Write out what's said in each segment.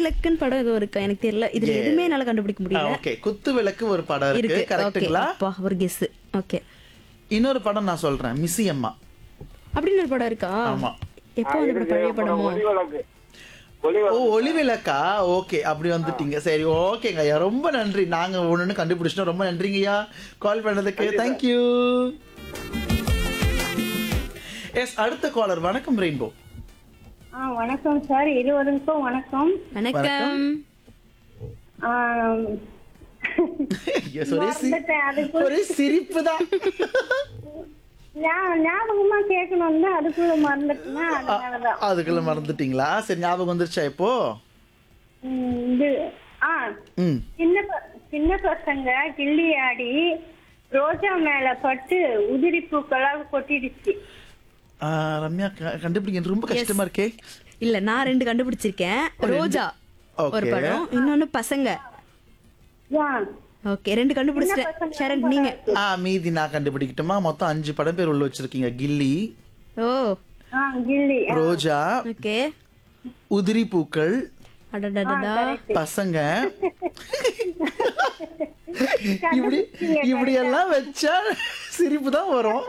விளக்குன்னு படம் ஏதோ இருக்கா எனக்கு தெரியல இதுல எதுவுமே என்னால கண்டுபிடிக்க முடியல ஓகே குத்து விளக்கு ஒரு படம் இருக்கு இருக்கு ஓகே கரெக்ட்டுங்களா அப்பா ஒரு கெஸ் ஓகே இன்னொரு படம் நான் சொல்றேன் மிஸ்ஸி அம்மா அப்படின்னு ஒரு படம் இருக்கா ஆமா. எப்போ அந்த பழைய படமோ ஒளி விளக்கு ஒளி ஓ ஒளி விளக்கா ஓகே அப்படி வந்துட்டீங்க சரி ஓகேங்க ஐயா ரொம்ப நன்றி நாங்க ஒண்ணு கண்டுபிடிச்சிட்டோம் ரொம்ப நன்றிங்க ஐயா கால் பண்ணதுக்கு தேங்க்யூ எஸ் அடுத்த காலர் வணக்கம் ரெயின்போ ஆ வணக்கம் சார் இருவருக்கும் வணக்கம் வணக்கம் ஆம், Yes, ஒரே சி- மறந்துட்டேன். அதுக்குள்ள- ஒரே சிரிப்பு தான் ஞா- ஞாபகமா கேட்கணும்னு அதுக்குள்ள மறந்துட்டுனா அதனாலதான் அதுக்குள்ள மறந்துட்டீங்களா சரி ஞாபகம் வந்துருச்சா இப்போ ம், இது ஆ ம் சின்ன ப- சின்ன பசங்க கிள்ளி ஆடி ரோஜா மேல பட்டு உதிரி பூக்களாக கொட்டிடுச்சு ஆ, ரம்யா க- கண்டுபிடிக்க ரொம்ப கஷ்டமா இருக்கே இல்ல நான் ரெண்டு கண்டுபிடிச்சிருக்கேன் ரோஜா ஒரு Okay. படம் இன்னொன்னு பசங்க ஆ, ஓகே ரெண்டு கண்டுபிடிச்சிட்டேன் சரண் நீங்க ஆ மீதி நான் கண்டுபிடிக்கட்டுமா மொத்தம் அஞ்சு படம் பேர் உள்ள வச்சிருக்கீங்க கில்லி ஓ ஆ கிள்ளி ஆ, ரோஜா ஓகே உதிரி பூக்கள் அடடடடா பசங்க இப்படி இப்படி எல்லாம் வச்சா சிரிப்பு தான் வரும்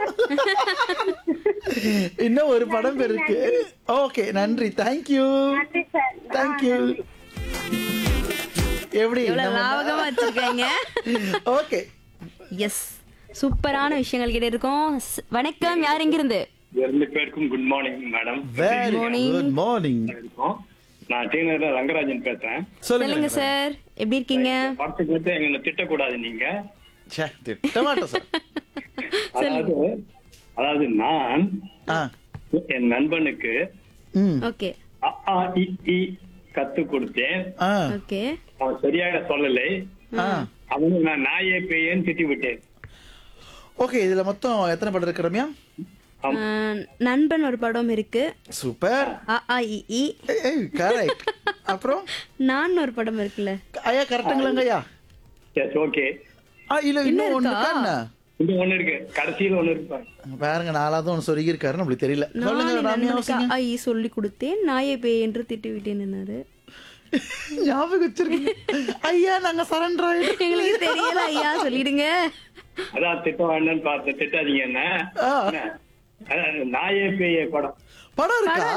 இன்னும் ஒரு படம் பேர் இருக்கு ஓகே நன்றி தேங்க்யூ நன்றி சார் ஆ, தேங்க்யூ நன்றி. எப்படி எவ்வளவு லாபகமா வச்சிருக்காங்க ஓகே எஸ் சூப்பரான விஷயங்கள் கிட்ட இருக்கோம் ஸ்- வணக்கம் யார் எங்க இருந்து ரெண்டு பேருக்கும் good morning madam very good morning இருக்கோம் நான் டி நகர்ல ரங்கராஜன் பேசுறேன் சொல்லுங்க சொல்லுங்க சார் எப்படி இருக்கீங்க படத்துக்கு வந்து எங்களை திட்டக்கூடாது நீங்க ச்சே, திட்ட மாட்டோம் சார் அதாவது அதாவது நான் ஆ என் நண்பனுக்கு ம் ஓகே அ, ஆ, இ, ஈ கத்து கொடுத்தேன் ஆ ஓகே அவன் சரியாக சொல்லலை ஆ அவனுக்கு நான் நாயே பேயேன்னு திட்டி விட்டேன் ஓகே இதுல மொத்தம் எத்தனை படம் இருக்கு ரம்யா நண்பன் ஒரு படம் இருக்கு சூப்பர் அ ஆ இ ஈ கரெக்ட் அப்புறம் நான் ஒரு படம் இருக்குல்ல ஐயா கரெக்டுங்களாங்க ஐயா எஸ் ஓகே ஆ இல்ல இன்னும் ஒண்ணு இருக்கா என்ன இங்க ஒண்ணு இருக்கு கடைசியில ஒண்ணு இருக்கு பாருங்க. பாருங்க நாலாவது ஒன்று சொருகி இருக்காரு நம்மளுக்கு தெரியல சொல்லுங்க நான் ரம்யா நண்பனுக்கு யோசிங்க. அ, ஆ, இ சொல்லி கொடுத்தேன் நாயை பேய் என்று திட்டி விட்டேன் என்னாரு ஞாபகம் வச்சிருக்கீங்க ஐயா நாங்க சரண்டர் ஆயிடும் எங்களுக்கு தெரியல ஐயா சொல்லிடுங்க அதான் திட்ட வேண்டாம்னு பார்த்தேன் திட்டாதீங்க என்ன ஆ. என்ன? அதான் நாயே பேய படம் படம் இருக்கா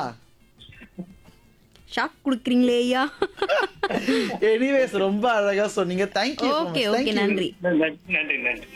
ஷாக் குடுக்குறீங்களே ஐயா எனிவேஸ் ரொம்ப அழகா சொன்னீங்க தேங்க்யூ ஓகே ஓகே நன்றி நன்றி நன்றி நன்றி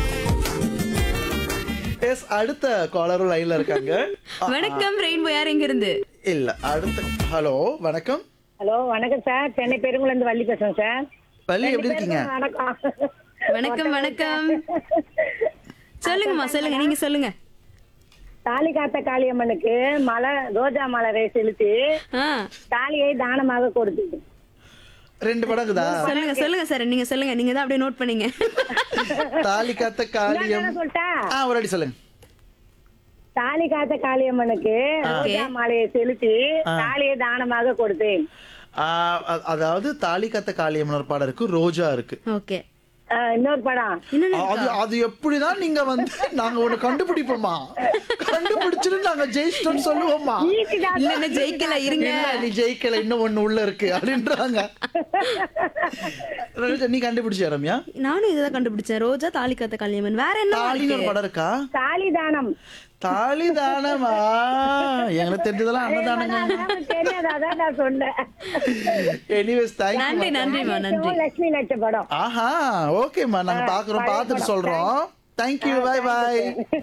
எஸ் அடுத்த காலரும் லைன்ல இருக்காங்க வணக்கம் ரெயின்போ யார் எங்க இருந்து இல்ல அடுத்த ஹலோ வணக்கம் ஹலோ வணக்கம் சார் சென்னை பெருங்குளம் இருந்து வள்ளி பேசுறேன் சார் வள்ளி எப்படி இருக்கீங்க வணக்கம் வணக்கம் வணக்கம் சொல்லுங்கம்மா சொல்லுங்க நீங்க சொல்லுங்க தாலி காத்த காளியம்மனுக்கு மலை ரோஜா மலரை செலுத்தி ஆ தாலியை தானமாக கொடுத்தது ரெண்டு படம் இருக்குதா சொல்லுங்க சொல்லுங்க சார் நீங்க சொல்லுங்க நீங்க தான் அப்படியே நோட் பண்ணீங்க தாலி காத்த காளியம் என்ன சொல்லிட்டா ஆ ஒரு அடி சொல்லுங்க தாலி காத்த காளியம்மனுக்கு ரோஜா மாலையை செலுத்தி தாலியை தானமாக கொடுத்தேன் ஆ, அ- அதாவது தாலி காத்த காளியம்மன் ஒரு படம் இருக்கு ரோஜா இருக்கு ஓகே ஆ, இன்னொரு படம் இன்னொன்னு அது அது எப்படிதான் நீங்க வந்து நாங்க ஒண்ணு கண்டுபிடிப்போமா கண்டுபிடிச்சிட்டு நாங்க ஜெயிச்சிட்டோம்னு சொல்லுவோமா இல்ல என்ன ஜெயிக்கல இருங்க இல்ல நீ ஜெயிக்கல இன்னும் ஒண்ணு உள்ள இருக்கு அப்படின்றாங்க ரோஜா, நீ கண்டுபிடிச்சியா ரம்யா நானும் இதுதான் கண்டுபிடிச்சேன் ரோஜா தாலி காத்த கல்யாணம் வேற என்ன தாலின்னு ஒரு படம் இருக்கா தாலி தானம் தாலி தானமா எங்களுக்கு தெரிஞ்சதெல்லாம் அன்னதானங்க அதான் தெரியாது அதான் நான் சொன்னேன் எனிவேஸ் தேங்க்யூ நன்றி நன்றிமா நன்றி லட்சுமி நட்ச படம் ஆஹா ஓகேம்மா நாங்க பாக்குறோம் பார்த்துட்டு சொல்றோம் தேங்க்யூ பை பாய்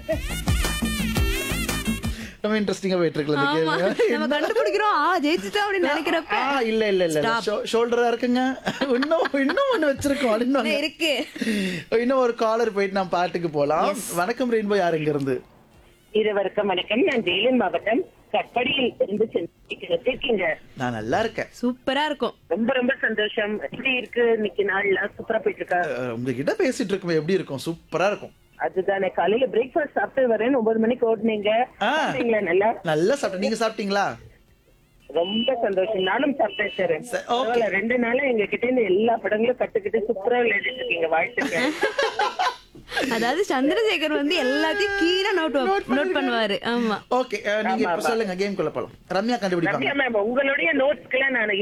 ரொம்ப இன்ட்ரெஸ்டிங்கா போயிட்டு இருக்கு இந்த ஆமா கேம் நம்ம கண்டுபிடிக்கிறோம் ஆ ஜெயிச்சுட்டோம் அப்படின்னு நினைக்கிறப்ப ஆ இல்ல இல்ல இல்ல ஷோல்டரா இருக்குங்க இன்னும் இன்னும் ஒண்ணு வச்சிருக்கோம் அப்படின்னு இன்னும் இருக்கு இன்னும் ஒரு காலர் போயிட்டு நான் பாட்டுக்கு போலாம் வணக்கம் ரெயின்போ யார் இங்க இருந்து இருவருக்கும் வணக்கம் நான் வேலூர் மாவட்டம் கட்படியில் இருந்து சென்றிருக்கிறது இருக்கீங்க நான் நல்லா இருக்கேன் சூப்பரா இருக்கும் ரொம்ப ரொம்ப சந்தோஷம் எப்படி இருக்கு இன்னைக்கு நாள்ல சூப்பரா போயிட்டு இருக்கா அஹ், உங்ககிட்ட பேசிட்டு இருக்கும் எப்படி இருக்கும் சூப்பரா இருக்கும் அதுதானே காலையில பிரேக்ஃபாஸ்ட் சாப்பிட்டு வரேன் ஒன்பது மணிக்கு ஓடுனீங்க ஆ. சாப்பிட்டீங்களா நல்லா நல்லா சாப்பிட்டேன் நீங்க சாப்பிட்டீங்களா ரொம்ப சந்தோஷம் நானும் சாப்பிட்டேன் சார் சரி, okay. பரவாயில்ல, ரெண்டு நாளா எங்க கிட்ட இருந்து எல்லா படங்களும் கத்துக்கிட்டு சூப்பரா விளையாடிட்டு இருக்கீங்க வாழ்த்துக்கள் அதாவது சந்திரசேகர் வந்து எல்லாத்தையும் கீழே நோட் நோட் பண்ணுவாரு ஆமா ஓகே நீங்க இப்ப சொல்லுங்க கேம் குள்ள போலாம் ரம்யா கண்டுபிடிப்பாங்க ரம்யா மேம் உங்களுடைய நோட்ஸ்க்கெல்லாம் நான்